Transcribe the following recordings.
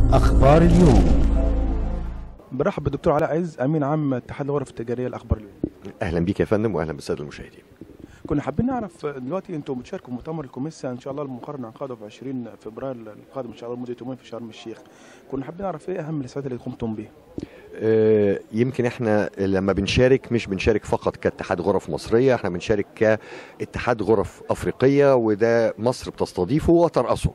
أخبار اليوم برحب بالدكتور علاء عز امين عام اتحاد الغرف التجاريه الاخبار اليوم اهلا بيك يا فندم واهلا بالساده المشاهدين كنا حابين نعرف دلوقتي انتم بتشاركوا في مؤتمر الكوميسا ان شاء الله المقرر انعقاده في 20 فبراير القادم ان شاء الله لمده يومين في شرم الشيخ كنا حابين نعرف ايه اهم الاسعافات اللي قمتم بيها آه، يمكن احنا لما بنشارك مش بنشارك فقط كاتحاد غرف مصريه احنا بنشارك كاتحاد غرف افريقيه وده مصر بتستضيفه وترأسه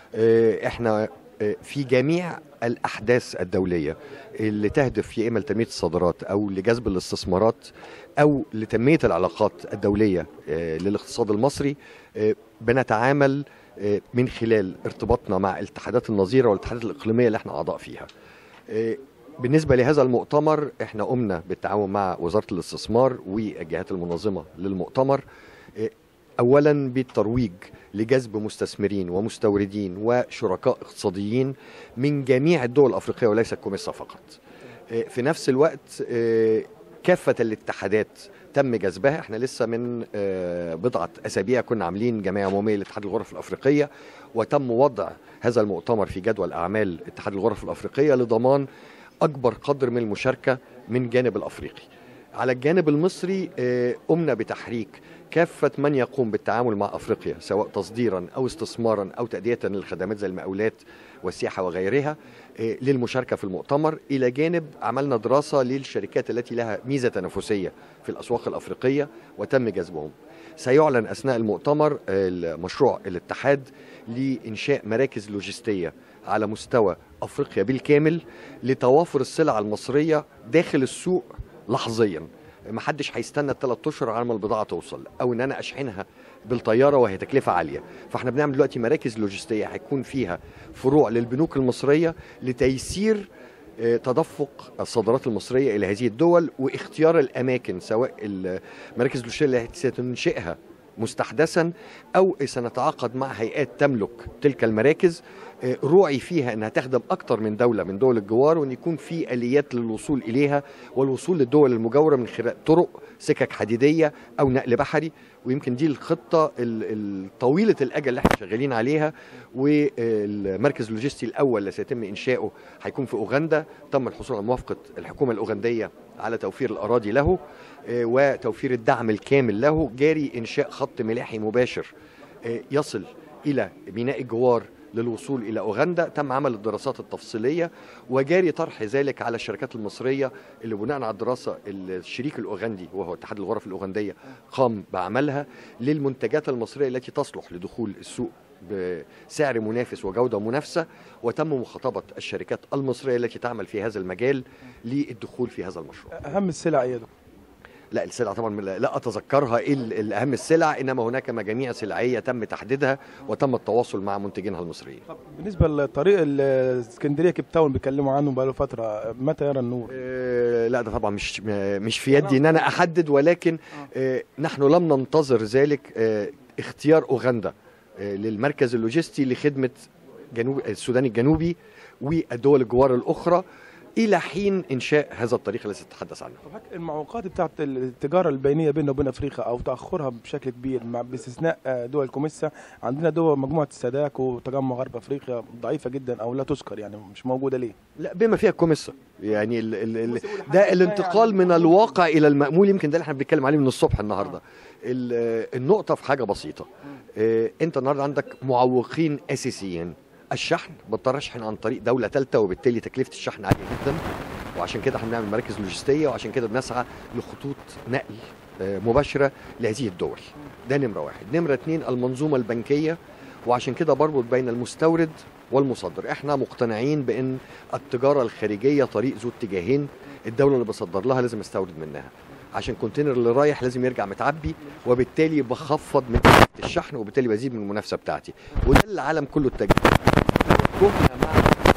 آه، احنا آه، في جميع الاحداث الدوليه اللي تهدف يا اما لتنميه الصادرات او لجذب الاستثمارات او لتنميه العلاقات الدوليه آه، للاقتصاد المصري آه، بنتعامل آه، من خلال ارتباطنا مع الاتحادات النظيره والاتحادات الاقليميه اللي احنا اعضاء فيها آه، بالنسبه لهذا المؤتمر احنا قمنا بالتعاون مع وزاره الاستثمار والجهات المنظمه للمؤتمر آه، اولا بالترويج لجذب مستثمرين ومستوردين وشركاء اقتصاديين من جميع الدول الافريقيه وليس الكوميسا فقط آه، في نفس الوقت آه، كافه الاتحادات تم جذبها احنا لسه من آه، بضعه اسابيع كنا عاملين جمعيه عموميه لاتحاد الغرف الافريقيه وتم وضع هذا المؤتمر في جدول اعمال اتحاد الغرف الافريقيه لضمان اكبر قدر من المشاركه من جانب الافريقي على الجانب المصري آه، قمنا بتحريك كافة من يقوم بالتعامل مع أفريقيا سواء تصديرا أو استثمارا أو تأدية للخدمات زي المقاولات والسياحة وغيرها آه، للمشاركة في المؤتمر إلى جانب عملنا دراسة للشركات التي لها ميزة تنافسية في الأسواق الأفريقية وتم جذبهم سيعلن أثناء المؤتمر آه، مشروع الاتحاد لإنشاء مراكز لوجستية على مستوى أفريقيا بالكامل لتوافر السلع المصرية داخل السوق لحظيا ما حدش هيستنى الثلاث اشهر على ما البضاعه توصل او ان انا اشحنها بالطياره وهي تكلفه عاليه فاحنا بنعمل دلوقتي مراكز لوجستيه هيكون فيها فروع للبنوك المصريه لتيسير آه، تدفق الصادرات المصريه الى هذه الدول واختيار الاماكن سواء المراكز اللوجستيه اللي ستنشئها مستحدثا او سنتعاقد مع هيئات تملك تلك المراكز آه، روعي فيها انها تخدم اكثر من دوله من دول الجوار وان يكون في اليات للوصول اليها والوصول للدول المجاوره من خلال طرق سكك حديديه او نقل بحري ويمكن دي الخطه ال- الطويله الاجل اللي احنا شغالين عليها والمركز اللوجستي الاول اللي سيتم انشاؤه هيكون في اوغندا تم الحصول على موافقه الحكومه الاوغنديه على توفير الاراضي له آه، وتوفير الدعم الكامل له جاري انشاء خط ملاحي مباشر آه، يصل الى ميناء الجوار للوصول الى اوغندا تم عمل الدراسات التفصيليه وجاري طرح ذلك على الشركات المصريه اللي بناء على الدراسه الشريك الاوغندي وهو اتحاد الغرف الاوغنديه قام بعملها للمنتجات المصريه التي تصلح لدخول السوق بسعر منافس وجوده منافسه وتم مخاطبه الشركات المصريه التي تعمل في هذا المجال للدخول في هذا المشروع. اهم السلع ايه يا دكتور لا السلع طبعا لا لا اتذكرها ايه ال- الاهم السلع انما هناك مجاميع سلعيه تم تحديدها وتم التواصل مع منتجينها المصريين. طب بالنسبه للطريق الاسكندريه كيب تاون بيتكلموا عنه بقاله فتره متى يرى النور آه، لا ده طبعا مش مش في يدي ان انا احدد ولكن آه، نحن لم ننتظر ذلك آه، اختيار اوغندا آه، للمركز اللوجستي لخدمه جنوب السودان الجنوبي والدول الجوار الاخرى الى حين انشاء هذا الطريق الذي تتحدث عنه. طب هك- المعوقات بتاعت التجاره البينيه بيننا وبين افريقيا او تاخرها بشكل كبير مع باستثناء آه، دول الكوميسا عندنا دول مجموعه الساداك وتجمع غرب افريقيا ضعيفه جدا او لا تذكر يعني مش موجوده ليه؟ لا بما فيها الكوميسا يعني ال ال ال بص، يقول حاجة ده اسمها الانتقال يعني من الواقع الى المأمول يمكن ده اللي احنا بنتكلم عليه من الصبح النهارده ال- النقطه في حاجه بسيطه آه، انت النهارده عندك معوقين اساسيين الشحن بضطر اشحن عن طريق دوله ثالثه وبالتالي تكلفه الشحن عاليه جدا وعشان كده احنا بنعمل مراكز لوجستيه وعشان كده بنسعى لخطوط نقل آه، مباشره لهذه الدول ده نمره واحد نمره اتنين المنظومه البنكيه وعشان كده بربط بين المستورد والمصدر احنا مقتنعين بان التجاره الخارجيه طريق ذو اتجاهين الدوله اللي بصدر لها لازم استورد منها عشان الكونتينر اللي رايح لازم يرجع متعبي وبالتالي بخفض من تكلفة الشحن وبالتالي بزيد من المنافسه بتاعتي وده اللي العالم كله اتجه توجهنا مع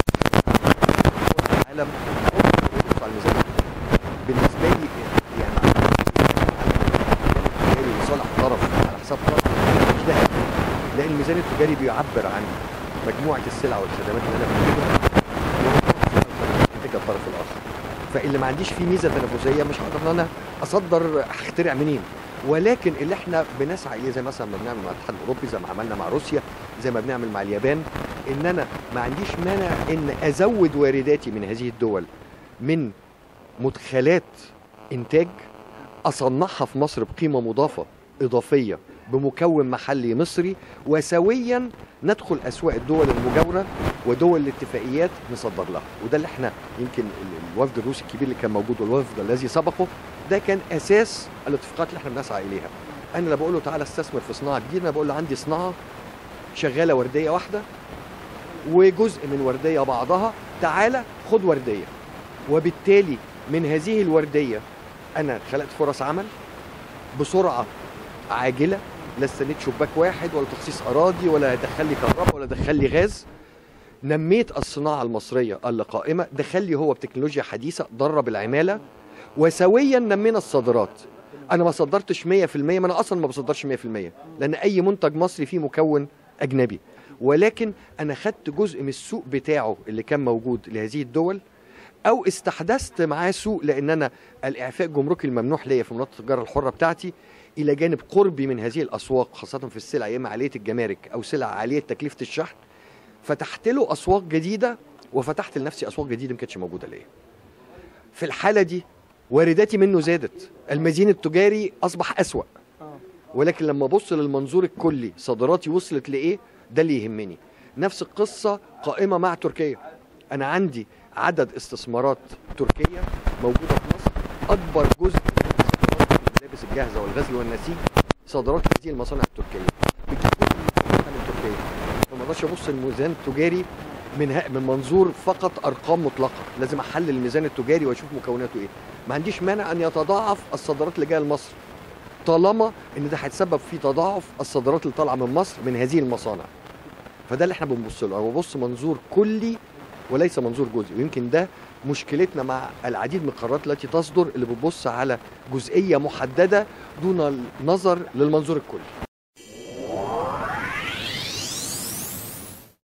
العالم بص على الميزانية. بالنسبه لي يعني التجاري لصالح طرف على حساب طرف مش ده هدفي. لان الميزان التجاري بيعبر عن مجموعه السلع والخدمات اللي انا بنتجها انتاج الطرف الاخر فاللي ما عنديش فيه ميزه تنافسيه مش هقدر ان انا اصدر هخترع منين ولكن اللي احنا بنسعى اليه زي مثلا ما بنعمل مع الاتحاد الاوروبي زي ما عملنا مع روسيا زي ما بنعمل مع اليابان ان انا ما عنديش مانع ان ازود وارداتي من هذه الدول من مدخلات انتاج اصنعها في مصر بقيمه مضافه اضافيه بمكون محلي مصري وسويا ندخل اسواق الدول المجاوره ودول الاتفاقيات نصدر لها وده اللي احنا يمكن ال- الوفد الروسي الكبير اللي كان موجود والوفد الذي سبقه ده كان اساس الاتفاقات اللي احنا بنسعى اليها انا لا بقول له تعالى استثمر في صناعه جديده انا بقول له عندي صناعه شغاله ورديه واحده وجزء من ورديه بعضها تعالى خد ورديه وبالتالي من هذه الورديه انا خلقت فرص عمل بسرعه عاجله لا استنيت شباك واحد ولا تخصيص اراضي ولا دخل لي كهرباء ولا دخل لي غاز نميت الصناعه المصريه اللي قائمه دخل لي هو بتكنولوجيا حديثه درب العماله وسويا نمينا الصادرات انا ما صدرتش 100% ما انا اصلا ما بصدرش 100% لان اي منتج مصري فيه مكون اجنبي ولكن انا خدت جزء من السوق بتاعه اللي كان موجود لهذه الدول او استحدثت معاه سوق لان انا الاعفاء الجمركي الممنوح ليا في مناطق التجاره الحره بتاعتي الى جانب قربي من هذه الاسواق خاصه في السلع يا اما عاليه الجمارك او سلع عاليه تكلفه الشحن فتحت له اسواق جديده وفتحت لنفسي اسواق جديده ما كانتش موجوده ليا في الحاله دي وارداتي منه زادت المزين التجاري اصبح اسوا ولكن لما ابص للمنظور الكلي صادراتي وصلت لايه ده اللي يهمني نفس القصه قائمه مع تركيا انا عندي عدد استثمارات تركيه موجوده في مصر اكبر جزء من استثمارات الملابس الجاهزه والغزل والنسيج صادرات هذه المصانع التركيه بتكون من تركيا فما اقدرش ابص الميزان التجاري من ه- من منظور فقط ارقام مطلقه لازم احلل الميزان التجاري واشوف مكوناته ايه ما عنديش مانع ان يتضاعف الصادرات اللي جايه لمصر طالما ان ده هيتسبب في تضاعف الصادرات اللي طالعه من مصر من هذه المصانع فده اللي احنا بنبص له انا ببص منظور كلي وليس منظور جزئي ويمكن ده مشكلتنا مع العديد من القرارات التي تصدر اللي بتبص على جزئيه محدده دون النظر للمنظور الكلي